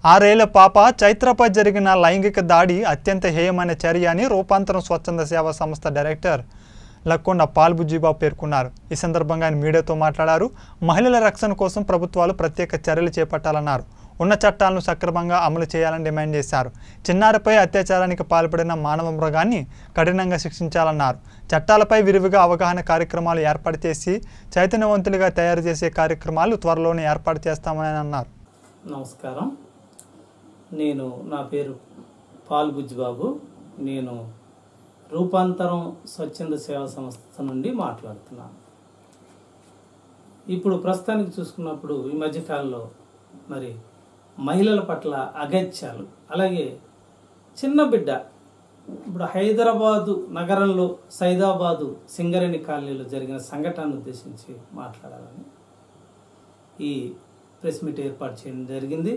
ఆరేళ్ల పాప చైత్రపై జరిగిన లైంగిక దాడి అత్యంత హేయమైన చర్య అని రూపాంతరం స్వచ్ఛంద సేవా సంస్థ డైరెక్టర్ లక్కొండ పాల్బుజ్జిబాబు పేర్కొన్నారు ఈ సందర్భంగా ఆయన మీడియాతో మాట్లాడారు మహిళల రక్షణ కోసం ప్రభుత్వాలు ప్రత్యేక చర్యలు చేపట్టాలన్నారు ఉన్న చట్టాలను సక్రమంగా అమలు చేయాలని డిమాండ్ చేశారు చిన్నారిపై అత్యాచారానికి పాల్పడిన మానవ మృగాన్ని కఠినంగా శిక్షించాలన్నారు చట్టాలపై విరివిగా అవగాహన కార్యక్రమాలు ఏర్పాటు చేసి చైతన్యవంతులుగా తయారు చేసే కార్యక్రమాలు త్వరలోనే ఏర్పాటు చేస్తామని అన్నారు నమస్కారం నేను నా పేరు పాల్ బుజ్జిబాబు నేను రూపాంతరం స్వచ్ఛంద సేవా సంస్థ నుండి మాట్లాడుతున్నాను ఇప్పుడు ప్రస్తుతానికి చూసుకున్నప్పుడు ఈ మధ్యకాలంలో మరి మహిళల పట్ల అగత్యాలు అలాగే చిన్న బిడ్డ ఇప్పుడు హైదరాబాదు నగరంలో సైదాబాదు సింగరేణి కాలనీలో జరిగిన సంఘటనను ఉద్దేశించి మాట్లాడాలని ఈ ప్రెస్ మీట్ ఏర్పాటు చేయడం జరిగింది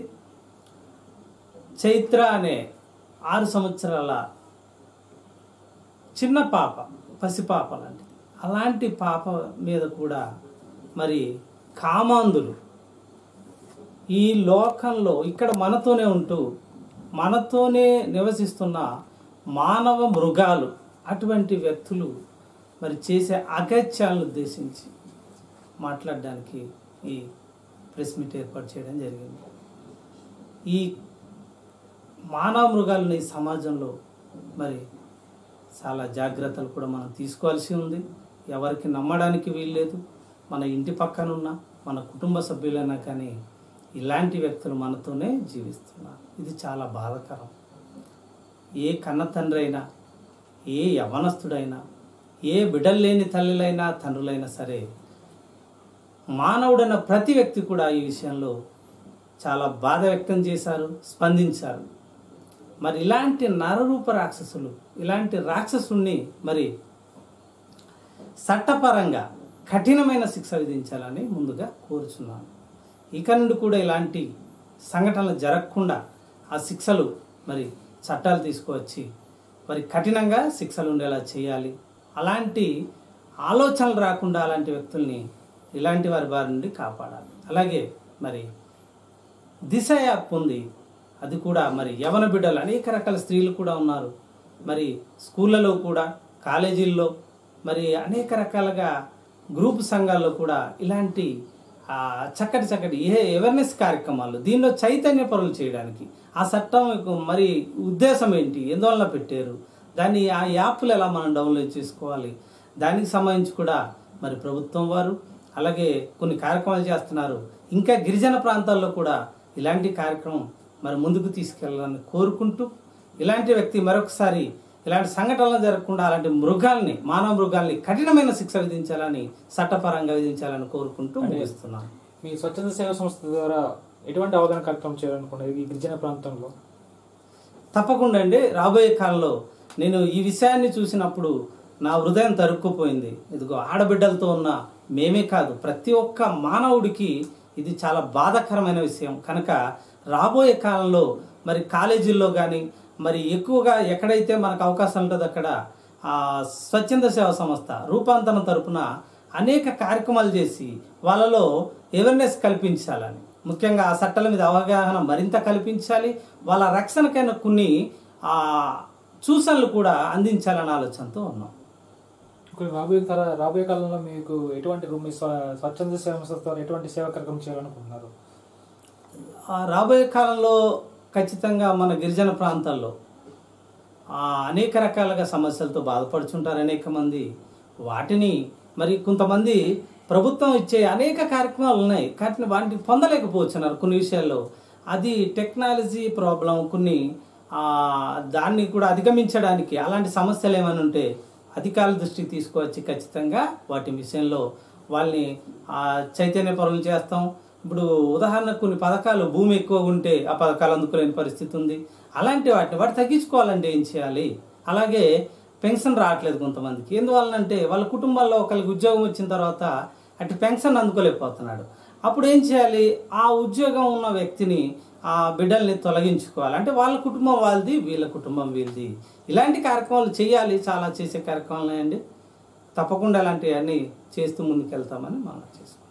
చైత్ర అనే ఆరు సంవత్సరాల చిన్న పాప పసిపాప లాంటిది అలాంటి పాప మీద కూడా మరి కామాంధులు ఈ లోకంలో ఇక్కడ మనతోనే ఉంటూ మనతోనే నివసిస్తున్న మానవ మృగాలు అటువంటి వ్యక్తులు మరి చేసే అగత్యాలను ఉద్దేశించి మాట్లాడడానికి ఈ ప్రెస్ మీట్ ఏర్పాటు చేయడం జరిగింది ఈ మానవ మృగాలని సమాజంలో మరి చాలా జాగ్రత్తలు కూడా మనం తీసుకోవాల్సి ఉంది ఎవరికి నమ్మడానికి వీల్లేదు మన ఇంటి పక్కన ఉన్న మన కుటుంబ సభ్యులైనా కానీ ఇలాంటి వ్యక్తులు మనతోనే జీవిస్తున్నారు ఇది చాలా బాధాకరం ఏ కన్న తండ్రి అయినా ఏ యవనస్తుడైనా ఏ బిడ్డలు లేని తల్లులైనా తండ్రులైనా సరే మానవుడైన ప్రతి వ్యక్తి కూడా ఈ విషయంలో చాలా బాధ వ్యక్తం చేశారు స్పందించారు మరి ఇలాంటి నరరూప రాక్షసులు ఇలాంటి రాక్షసుణ్ణి మరి చట్టపరంగా కఠినమైన శిక్ష విధించాలని ముందుగా కోరుచున్నాను ఇక నుండి కూడా ఇలాంటి సంఘటనలు జరగకుండా ఆ శిక్షలు మరి చట్టాలు తీసుకువచ్చి మరి కఠినంగా శిక్షలు ఉండేలా చేయాలి అలాంటి ఆలోచనలు రాకుండా అలాంటి వ్యక్తుల్ని ఇలాంటి వారి బారి నుండి కాపాడాలి అలాగే మరి దిశ యాప్ ఉంది అది కూడా మరి యవన బిడ్డలు అనేక రకాల స్త్రీలు కూడా ఉన్నారు మరి స్కూళ్ళలో కూడా కాలేజీల్లో మరి అనేక రకాలుగా గ్రూప్ సంఘాల్లో కూడా ఇలాంటి ఆ, చక్కటి చక్కటి ఏ అవేర్నెస్ కార్యక్రమాలు దీనిలో చైతన్య పరులు చేయడానికి ఆ చట్టం యొక్క మరి ఉద్దేశం ఏంటి ఎందువల్ల పెట్టారు దాన్ని ఆ యాప్లు ఎలా మనం డౌన్లోడ్ చేసుకోవాలి దానికి సంబంధించి కూడా మరి ప్రభుత్వం వారు అలాగే కొన్ని కార్యక్రమాలు చేస్తున్నారు ఇంకా గిరిజన ప్రాంతాల్లో కూడా ఇలాంటి కార్యక్రమం మరి ముందుకు తీసుకెళ్లాలని కోరుకుంటూ ఇలాంటి వ్యక్తి మరొకసారి ఇలాంటి సంఘటనలు జరగకుండా అలాంటి మృగాల్ని మానవ మృగాల్ని కఠినమైన శిక్ష విధించాలని చట్టపరంగా విధించాలని కోరుకుంటూ ముగిస్తున్నాను మీ స్వచ్ఛంద సేవా సంస్థ ద్వారా ఎటువంటి అవగాహన కార్యక్రమం చేయాలనుకున్నారు ఈ గిరిజన ప్రాంతంలో తప్పకుండా అండి రాబోయే కాలంలో నేను ఈ విషయాన్ని చూసినప్పుడు నా హృదయం తరుక్కుపోయింది ఇదిగో ఆడబిడ్డలతో ఉన్న మేమే కాదు ప్రతి ఒక్క మానవుడికి ఇది చాలా బాధాకరమైన విషయం కనుక రాబోయే కాలంలో మరి కాలేజీల్లో కానీ మరి ఎక్కువగా ఎక్కడైతే మనకు అవకాశం ఉంటుందో అక్కడ ఆ, స్వచ్ఛంద సేవా సంస్థ రూపాంతరం తరపున అనేక కార్యక్రమాలు చేసి వాళ్ళలో అవేర్నెస్ కల్పించాలని ముఖ్యంగా ఆ చట్టాల మీద అవగాహన మరింత కల్పించాలి వాళ్ళ రక్షణకైన కొన్ని ఆ, సూచనలు కూడా అందించాలనే ఆలోచనతో ఉన్నాం ఇప్పుడు రాబోయే కాల రాబోయే కాలంలో మీకు ఎటువంటి మీ స్వ- స్వచ్ఛంద సేవా సంస్థ ద్వారా ఎటువంటి సేవా కార్యక్రమం చేయాలనుకుంటున్నారు ఆ, రాబోయే కాలంలో ఖచ్చితంగా మన గిరిజన ప్రాంతాల్లో ఆ, అనేక రకాలుగా సమస్యలతో బాధపడుచుంటారు అనేక మంది వాటిని మరి కొంతమంది ప్రభుత్వం ఇచ్చే అనేక కార్యక్రమాలు ఉన్నాయి కానీ వాటిని పొందలేకపోతున్నారు కొన్ని విషయాల్లో అది టెక్నాలజీ ప్రాబ్లం కొన్ని ఆ, దాన్ని కూడా అధిగమించడానికి అలాంటి సమస్యలు ఏమైనా ఉంటే అధికారుల దృష్టికి తీసుకువచ్చి ఖచ్చితంగా వాటి విషయంలో వాళ్ళని ఆ, చైతన్య పరులు చేస్తాం ఇప్పుడు ఉదాహరణకు కొన్ని పథకాలు భూమి ఎక్కువ ఉంటే ఆ పథకాలు అందుకోలేని పరిస్థితి ఉంది అలాంటి వాటిని వాటి తగ్గించుకోవాలంటే ఏం చేయాలి అలాగే పెన్షన్ రావట్లేదు కొంతమందికి ఎందువలనంటే వాళ్ళ కుటుంబాల్లో ఒకరికి ఉద్యోగం వచ్చిన తర్వాత అటు పెన్షన్ అందుకోలేకపోతున్నాడు అప్పుడు ఏం చేయాలి ఆ ఉద్యోగం ఉన్న వ్యక్తిని ఆ బిడ్డల్ని తొలగించుకోవాలి అంటే వాళ్ళ కుటుంబం వాళ్ళది వీళ్ళ కుటుంబం వీళ్ళది ఇలాంటి కార్యక్రమాలు చేయాలి చాలా చేసే కార్యక్రమాలు ఉన్నాయండి తప్పకుండా ఇలాంటివన్నీ చేస్తూ ముందుకెళ్తామని మనం చేసుకుంటాం